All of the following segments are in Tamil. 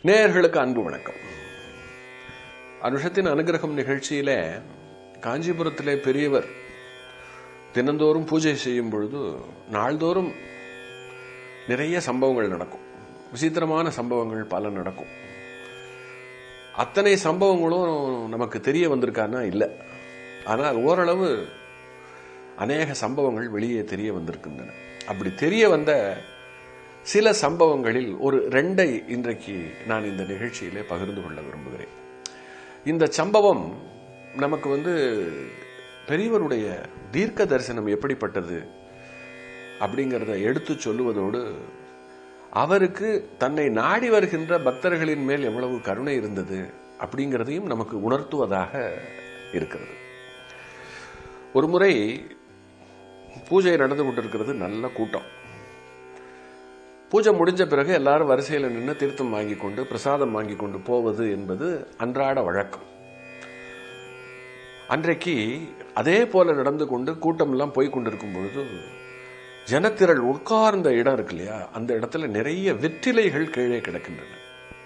நேயர்களுக்கு அன்பு வணக்கம் அனுஷத்தின் அனுகிரகம் நிகழ்ச்சியில காஞ்சிபுரத்திலே பெரியவர் தினந்தோறும் பூஜை செய்யும் பொழுது நாள்தோறும் நிறைய சம்பவங்கள் நடக்கும் விசித்திரமான சம்பவங்கள் பல நடக்கும் அத்தனை சம்பவங்களும் நமக்கு தெரிய வந்திருக்கான்னா இல்லை ஆனால் ஓரளவு அநேக சம்பவங்கள் வெளியே தெரிய வந்திருக்கின்றன அப்படி தெரிய வந்த சில சம்பவங்களில் ஒரு ரெண்டை இன்றைக்கு நான் இந்த நிகழ்ச்சியிலே பகிர்ந்து கொள்ள விரும்புகிறேன் இந்த சம்பவம் நமக்கு வந்து பெரியவருடைய தீர்க்க தரிசனம் எப்படிப்பட்டது அப்படிங்கிறத எடுத்து சொல்லுவதோடு அவருக்கு தன்னை நாடி வருகின்ற பக்தர்களின் மேல் எவ்வளவு கருணை இருந்தது அப்படிங்கிறதையும் நமக்கு உணர்த்துவதாக இருக்கிறது ஒரு முறை பூஜை நடந்து கொண்டிருக்கிறது நல்ல கூட்டம் பூஜை முடிஞ்ச பிறகு எல்லாரும் வரிசையில் நின்று தீர்த்தம் வாங்கி கொண்டு பிரசாதம் வாங்கி கொண்டு போவது என்பது அன்றாட வழக்கம் அன்றைக்கு அதே போல நடந்து கொண்டு கூட்டம் எல்லாம் போய் கொண்டிருக்கும் பொழுது ஜனத்திரள் உட்கார்ந்த இடம் இருக்கு இல்லையா அந்த இடத்துல நிறைய வெற்றிலைகள் கீழே கிடக்கின்றன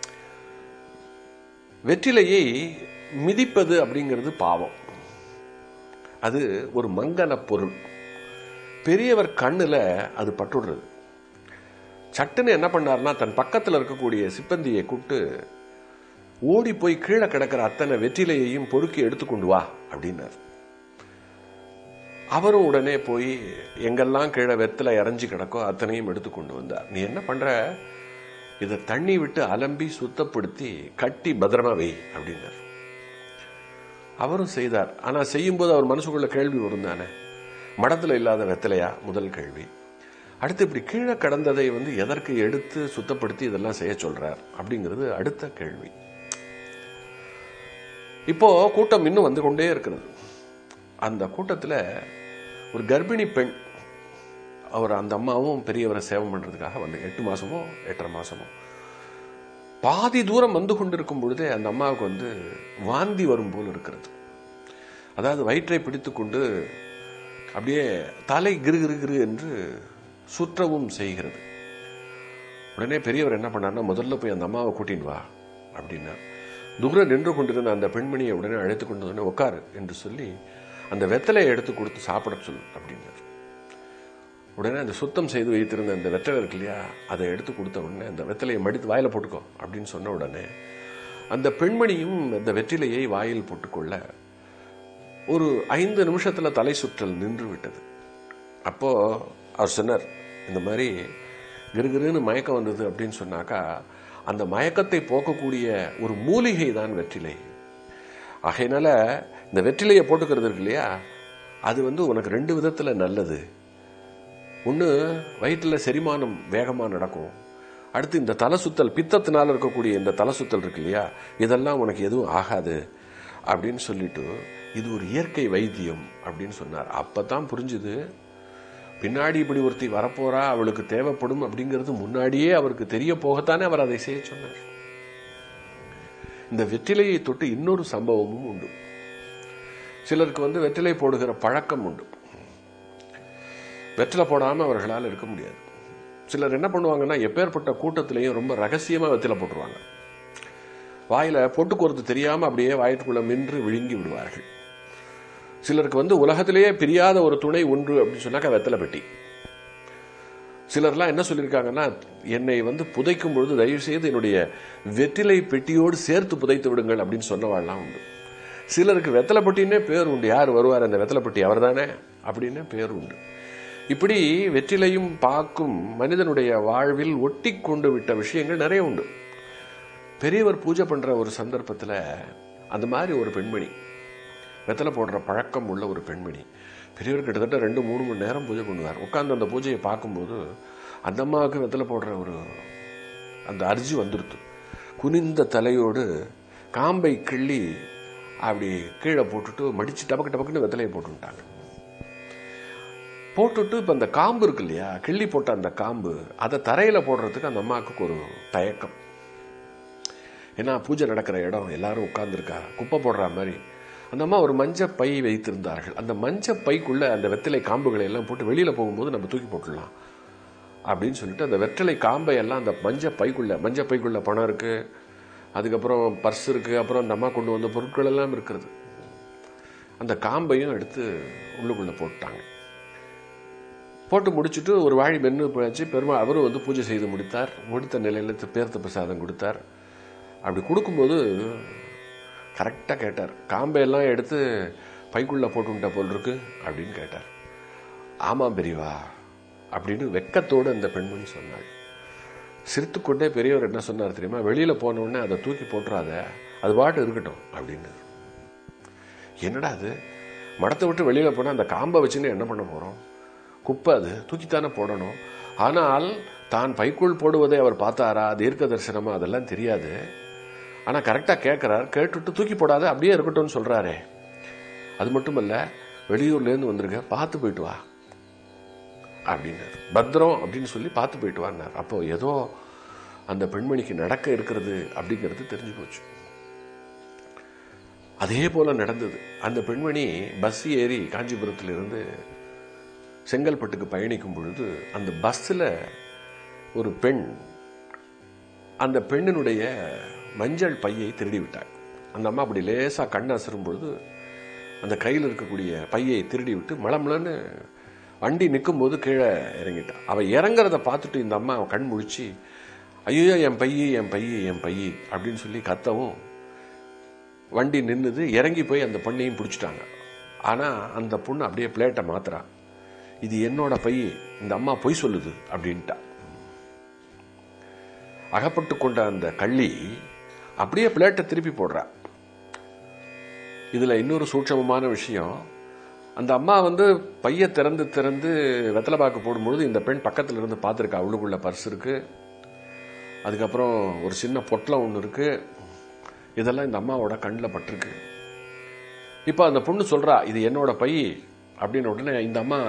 வெற்றிலையை மிதிப்பது அப்படிங்கிறது பாவம் அது ஒரு மங்கன பொருள் பெரியவர் கண்ணுல அது பட்டுடுறது சட்டுன்னு என்ன பண்ணார்னா தன் பக்கத்தில் இருக்கக்கூடிய சிப்பந்தியை கூப்பிட்டு ஓடி போய் கீழே கிடக்கிற அத்தனை வெற்றிலையையும் பொறுக்கி எடுத்துக்கொண்டு வா அப்படின்னார் அவரும் உடனே போய் எங்கெல்லாம் கீழே வெத்தில இறஞ்சி கிடக்கோ அத்தனையும் எடுத்து கொண்டு வந்தார் நீ என்ன பண்ற இதை தண்ணி விட்டு அலம்பி சுத்தப்படுத்தி கட்டி பத்திரமா வை அப்படின்னார் அவரும் செய்தார் ஆனா செய்யும்போது அவர் மனசுக்குள்ள கேள்வி வரும் தானே மடத்துல இல்லாத வெத்தலையா முதல் கேள்வி அடுத்து இப்படி கீழே கடந்ததை வந்து எதற்கு எடுத்து சுத்தப்படுத்தி இதெல்லாம் செய்ய சொல்றார் அப்படிங்கிறது அடுத்த கேள்வி இப்போ கூட்டம் இன்னும் வந்து கொண்டே இருக்கிறது அந்த கூட்டத்தில் ஒரு கர்ப்பிணி பெண் அவர் அந்த அம்மாவும் பெரியவரை சேவை பண்றதுக்காக வந்து எட்டு மாசமோ எட்டரை மாசமோ பாதி தூரம் வந்து கொண்டிருக்கும் பொழுதே அந்த அம்மாவுக்கு வந்து வாந்தி வரும் போல் இருக்கிறது அதாவது வயிற்றை பிடித்து கொண்டு அப்படியே தலை கிரு கிரு கிரு என்று சுற்றவும் செய்கிறது உடனே பெரியவர் என்ன பண்ணார்னா முதல்ல போய் அந்த அம்மாவை கூட்டின்னு வா அப்படின்னா தூரம் நின்று கொண்டிருந்த அந்த பெண்மணியை உடனே அழைத்து கொண்டு வந்து உட்காரு என்று சொல்லி அந்த வெத்தலையை எடுத்து கொடுத்து சாப்பிட சொல் அப்படின்னார் உடனே அந்த சுத்தம் செய்து வைத்திருந்த அந்த வெத்தலை இருக்கு இல்லையா அதை எடுத்து கொடுத்த உடனே அந்த வெத்தலையை மடித்து வாயில போட்டுக்கோ அப்படின்னு சொன்ன உடனே அந்த பெண்மணியும் அந்த வெற்றிலையை வாயில் போட்டுக்கொள்ள ஒரு ஐந்து நிமிஷத்துல தலை சுற்றல் நின்று விட்டது அப்போ அவர் சொன்னார் இந்த மாதிரி கிருகிருன்னு மயக்கம் வந்தது அப்படின்னு சொன்னாக்கா அந்த மயக்கத்தை போக்கக்கூடிய ஒரு மூலிகை தான் வெற்றிலை ஆகையினால இந்த வெற்றிலையை போட்டுக்கிறது இருக்கு இல்லையா அது வந்து உனக்கு ரெண்டு விதத்தில் நல்லது ஒன்று வயிற்றில் செரிமானம் வேகமாக நடக்கும் அடுத்து இந்த தலை சுத்தல் பித்தத்தினால் இருக்கக்கூடிய இந்த தலை சுத்தல் இருக்கு இல்லையா இதெல்லாம் உனக்கு எதுவும் ஆகாது அப்படின்னு சொல்லிட்டு இது ஒரு இயற்கை வைத்தியம் அப்படின்னு சொன்னார் அப்பதான் புரிஞ்சுது பின்னாடி இப்படி ஒருத்தி வரப்போறா அவளுக்கு தேவைப்படும் அப்படிங்கிறது முன்னாடியே அவருக்கு தெரிய போகத்தானே அவர் அதை செய்ய சொன்னார் இந்த வெற்றிலையை தொட்டு இன்னொரு சம்பவமும் உண்டு சிலருக்கு வந்து வெற்றிலை போடுகிற பழக்கம் உண்டு வெற்றிலை போடாம அவர்களால் இருக்க முடியாது சிலர் என்ன பண்ணுவாங்கன்னா எப்பேற்பட்ட கூட்டத்திலையும் ரொம்ப ரகசியமா வெற்றிலை போட்டுருவாங்க வாயில போட்டுக்கோறது தெரியாம அப்படியே வாயிற்குள்ள மென்று விழுங்கி விடுவார்கள் சிலருக்கு வந்து உலகத்திலேயே பிரியாத ஒரு துணை ஒன்று அப்படின்னு சொன்னாக்கா வெத்தலை பெட்டி சிலர்லாம் என்ன சொல்லியிருக்காங்கன்னா என்னை வந்து புதைக்கும் பொழுது தயவு செய்து என்னுடைய வெற்றிலை பெட்டியோடு சேர்த்து புதைத்து விடுங்கள் அப்படின்னு சொன்னவாள்லாம் உண்டு சிலருக்கு வெத்தலை பெட்டின்னே பேர் உண்டு யார் வருவார் அந்த வெத்தலை பெட்டி அவர் தானே அப்படின்னு பேர் உண்டு இப்படி வெற்றிலையும் பாக்கும் மனிதனுடைய வாழ்வில் ஒட்டி கொண்டு விட்ட விஷயங்கள் நிறைய உண்டு பெரியவர் பூஜை பண்ற ஒரு சந்தர்ப்பத்தில் அந்த மாதிரி ஒரு பெண்மணி வெத்தலை போடுற பழக்கம் உள்ள ஒரு பெண்மணி பெரியவர் கிட்டத்தட்ட ரெண்டு மூணு மணி நேரம் பூஜை பண்ணுவார் உட்காந்து அந்த பூஜையை பார்க்கும்போது அந்த அம்மாவுக்கு வெத்தலை போடுற ஒரு அந்த அர்ஜி வந்துடுத்து குனிந்த தலையோடு காம்பை கிள்ளி அப்படி கீழே போட்டுட்டு மடிச்சு டபக்கு டபக்குன்னு வெத்தலையை போட்டுட்டாங்க போட்டுட்டு இப்போ அந்த காம்பு இருக்கு இல்லையா கிள்ளி போட்ட அந்த காம்பு அதை தரையில் போடுறதுக்கு அந்த அம்மாவுக்கு ஒரு தயக்கம் ஏன்னா பூஜை நடக்கிற இடம் எல்லாரும் உட்கார்ந்துருக்கா குப்பை போடுற மாதிரி அந்த அம்மா ஒரு மஞ்ச பை வைத்திருந்தார்கள் அந்த மஞ்ச பைக்குள்ள அந்த வெத்தலை காம்புகளை எல்லாம் போட்டு வெளியில போகும்போது நம்ம தூக்கி போட்டுடலாம் அப்படின்னு சொல்லிட்டு அந்த வெற்றிலை காம்பை எல்லாம் அந்த மஞ்ச பைக்குள்ள மஞ்ச பைக்குள்ள பணம் இருக்கு அதுக்கப்புறம் பர்ஸ் இருக்கு அப்புறம் அந்த அம்மா கொண்டு வந்த பொருட்கள் எல்லாம் இருக்கிறது அந்த காம்பையும் எடுத்து உள்ளுக்குள்ள போட்டாங்க போட்டு முடிச்சுட்டு ஒரு வாழி மென்று போயாச்சு பெருமாள் அவரும் வந்து பூஜை செய்து முடித்தார் முடித்த நிலையில் பேர்த்த பிரசாதம் கொடுத்தார் அப்படி கொடுக்கும்போது கரெக்டாக கேட்டார் காம்பையெல்லாம் எடுத்து பைக்குள்ளே போட்டுவிட்ட போல் இருக்கு அப்படின்னு கேட்டார் ஆமாம் பெரியவா அப்படின்னு வெக்கத்தோடு அந்த பெண்மணி சொன்னாள் சிரித்துக்கொண்டே பெரியவர் என்ன சொன்னார் தெரியுமா வெளியில் போன உடனே அதை தூக்கி போட்டுறாத அது பாட்டு இருக்கட்டும் அப்படின்னு என்னடா அது மடத்தை விட்டு வெளியில் போனால் அந்த காம்பை வச்சுன்னு என்ன பண்ண போகிறோம் குப்பை அது தூக்கித்தானே போடணும் ஆனால் தான் பைக்குள் போடுவதை அவர் பார்த்தாரா தீர்க்க தரிசனமா அதெல்லாம் தெரியாது ஆனால் கரெக்டாக கேட்குறார் கேட்டுட்டு தூக்கி போடாத அப்படியே இருக்கட்டும்னு சொல்கிறாரே அது மட்டுமல்ல வெளியூர்லேருந்து வந்திருக்க பார்த்து போயிட்டு வா அப்படின்னார் பத்திரம் அப்படின்னு சொல்லி பார்த்து போயிட்டு வான்னார் அப்போ ஏதோ அந்த பெண்மணிக்கு நடக்க இருக்கிறது அப்படிங்கிறது தெரிஞ்சு போச்சு அதே போல நடந்தது அந்த பெண்மணி பஸ் ஏறி காஞ்சிபுரத்திலிருந்து செங்கல்பட்டுக்கு பயணிக்கும் பொழுது அந்த பஸ்ஸில் ஒரு பெண் அந்த பெண்ணினுடைய மஞ்சள் பையை திருடி விட்டாள் அந்த அம்மா அப்படி லேசாக கண் அசரும் பொழுது அந்த கையில் இருக்கக்கூடிய பையை திருடி விட்டு மளமளன்னு வண்டி நிற்கும்போது கீழே இறங்கிட்டா அவள் இறங்குறத பார்த்துட்டு இந்த அம்மா கண் முழிச்சு ஐயோ என் பையி என் பையி என் பையி அப்படின்னு சொல்லி கத்தவும் வண்டி நின்றுது இறங்கி போய் அந்த பொண்ணையும் பிடிச்சிட்டாங்க ஆனால் அந்த பொண்ணு அப்படியே பிளேட்டை மாத்துறா இது என்னோட பைய இந்த அம்மா பொய் சொல்லுது அப்படின்ட்டா அகப்பட்டு கொண்ட அந்த கள்ளி அப்படியே பிளேட்டை திருப்பி போடுறா இதுல இன்னொரு சூட்சமமான விஷயம் அந்த அம்மா வந்து பைய திறந்து திறந்து வெத்தலை பாக்கு போடும்பொழுது இந்த பெண் பக்கத்துல இருந்து பார்த்துருக்கா உள்ளுக்குள்ள பர்ஸ் இருக்கு அதுக்கப்புறம் ஒரு சின்ன பொட்டலம் ஒன்று இருக்கு இதெல்லாம் இந்த அம்மாவோட கண்ணில் பட்டிருக்கு இப்போ அந்த பொண்ணு சொல்றா இது என்னோட பை அப்படின்னு உடனே இந்த அம்மா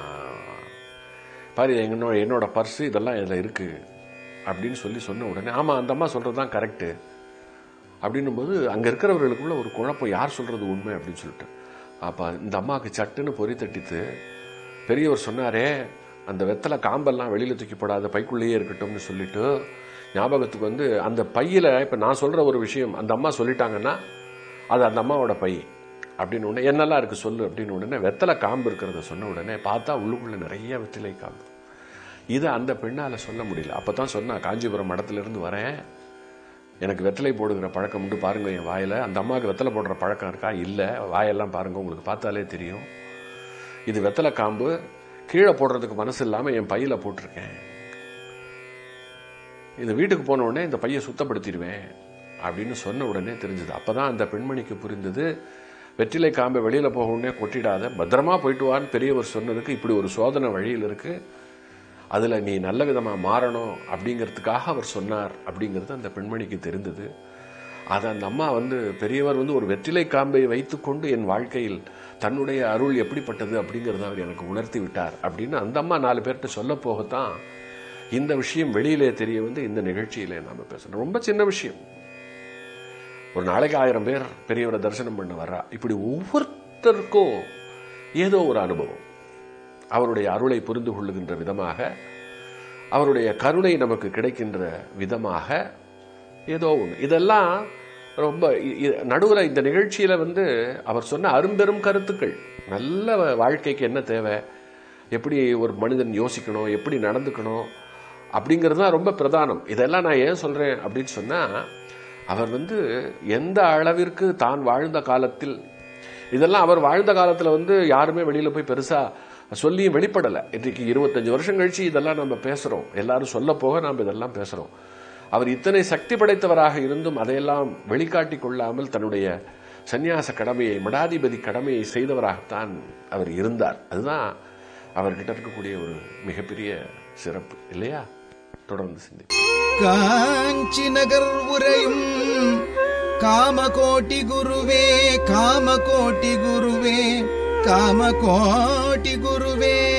பாரு என்னோட என்னோட பர்ஸு இதெல்லாம் இதில் இருக்கு அப்படின்னு சொல்லி சொன்ன உடனே ஆமாம் அந்த அம்மா சொல்கிறது தான் கரெக்டு அப்படின்னும் போது அங்கே இருக்கிறவர்களுக்குள்ள ஒரு குழப்பம் யார் சொல்கிறது உண்மை அப்படின்னு சொல்லிட்டு அப்போ இந்த அம்மாவுக்கு சட்டுன்னு பொறி தட்டித்து பெரியவர் சொன்னாரே அந்த வெத்தலை காம்பெல்லாம் வெளியில் தூக்கி போடாத பைக்குள்ளேயே இருக்கட்டும்னு சொல்லிட்டு ஞாபகத்துக்கு வந்து அந்த பையில் இப்போ நான் சொல்கிற ஒரு விஷயம் அந்த அம்மா சொல்லிட்டாங்கன்னா அது அந்த அம்மாவோட பை அப்படின்னு உடனே என்னெல்லாம் இருக்குது சொல்லு அப்படின்னு உடனே வெத்தலை காம்பு இருக்கிறத சொன்ன உடனே பார்த்தா உள்ளுக்குள்ளே நிறைய வெற்றிலை காம்பு இதை அந்த பெண்ணால் சொல்ல முடியல அப்போ தான் சொன்னா காஞ்சிபுரம் மடத்துலேருந்து வரேன் எனக்கு வெத்தலை போடுகிற பழக்கம் உண்டு பாருங்க என் வாயில் அந்த அம்மாவுக்கு வெத்தலை போடுற பழக்கம் இருக்கா இல்லை வாயெல்லாம் பாருங்க உங்களுக்கு பார்த்தாலே தெரியும் இது வெத்தலை காம்பு கீழே போடுறதுக்கு மனசு இல்லாமல் என் பையில் போட்டிருக்கேன் இந்த வீட்டுக்கு போன உடனே இந்த பையை சுத்தப்படுத்திடுவேன் அப்படின்னு சொன்ன உடனே தெரிஞ்சது அப்பதான் அந்த பெண்மணிக்கு புரிந்தது வெற்றிலை காம்பை வெளியில போக உடனே கொட்டிடாத பத்திரமா போயிட்டு வான்னு பெரியவர் சொன்னதுக்கு இப்படி ஒரு சோதனை வழியில் இருக்கு அதுல நீ நல்ல விதமா மாறணும் அப்படிங்கிறதுக்காக அவர் சொன்னார் அப்படிங்கிறது அந்த பெண்மணிக்கு தெரிந்தது அதை அந்த அம்மா வந்து பெரியவர் வந்து ஒரு வெற்றிலை காம்பை வைத்துக்கொண்டு என் வாழ்க்கையில் தன்னுடைய அருள் எப்படிப்பட்டது அப்படிங்கிறத அவர் எனக்கு உணர்த்தி விட்டார் அப்படின்னு அந்த அம்மா நாலு பேர்கிட்ட சொல்ல போகத்தான் இந்த விஷயம் வெளியிலே தெரிய வந்து இந்த நிகழ்ச்சியிலே நாம பேசணும் ரொம்ப சின்ன விஷயம் ஒரு நாளைக்கு ஆயிரம் பேர் பெரியவரை தரிசனம் பண்ண வர்றா இப்படி ஒவ்வொருத்தருக்கும் ஏதோ ஒரு அனுபவம் அவருடைய அருளை புரிந்து கொள்ளுகின்ற விதமாக அவருடைய கருணை நமக்கு கிடைக்கின்ற விதமாக ஏதோ ஒன்று இதெல்லாம் ரொம்ப நடுவில் இந்த நிகழ்ச்சியில வந்து அவர் சொன்ன அரும்பெரும் கருத்துக்கள் நல்ல வாழ்க்கைக்கு என்ன தேவை எப்படி ஒரு மனிதன் யோசிக்கணும் எப்படி நடந்துக்கணும் அப்படிங்கிறது தான் ரொம்ப பிரதானம் இதெல்லாம் நான் ஏன் சொல்றேன் அப்படின்னு சொன்னா அவர் வந்து எந்த அளவிற்கு தான் வாழ்ந்த காலத்தில் இதெல்லாம் அவர் வாழ்ந்த காலத்துல வந்து யாருமே வெளியில போய் பெருசா சொல்லியும் வெளிப்படலை இன்றைக்கு இருபத்தஞ்சு வருஷம் கழிச்சு இதெல்லாம் நம்ம பேசுறோம் எல்லாரும் சொல்ல போக நாம் இதெல்லாம் பேசுறோம் அவர் இத்தனை சக்தி படைத்தவராக இருந்தும் அதையெல்லாம் வெளிக்காட்டி கொள்ளாமல் தன்னுடைய சந்நியாச கடமையை மடாதிபதி கடமையை செய்தவராகத்தான் அவர் இருந்தார் அதுதான் அவர்கிட்ட இருக்கக்கூடிய ஒரு மிகப்பெரிய சிறப்பு இல்லையா தொடர்ந்து சிந்தி காஞ்சி நகர் உரையும் காமகோட்டி குருவே காமகோட்டி குருவே காமகோட்டி குருவே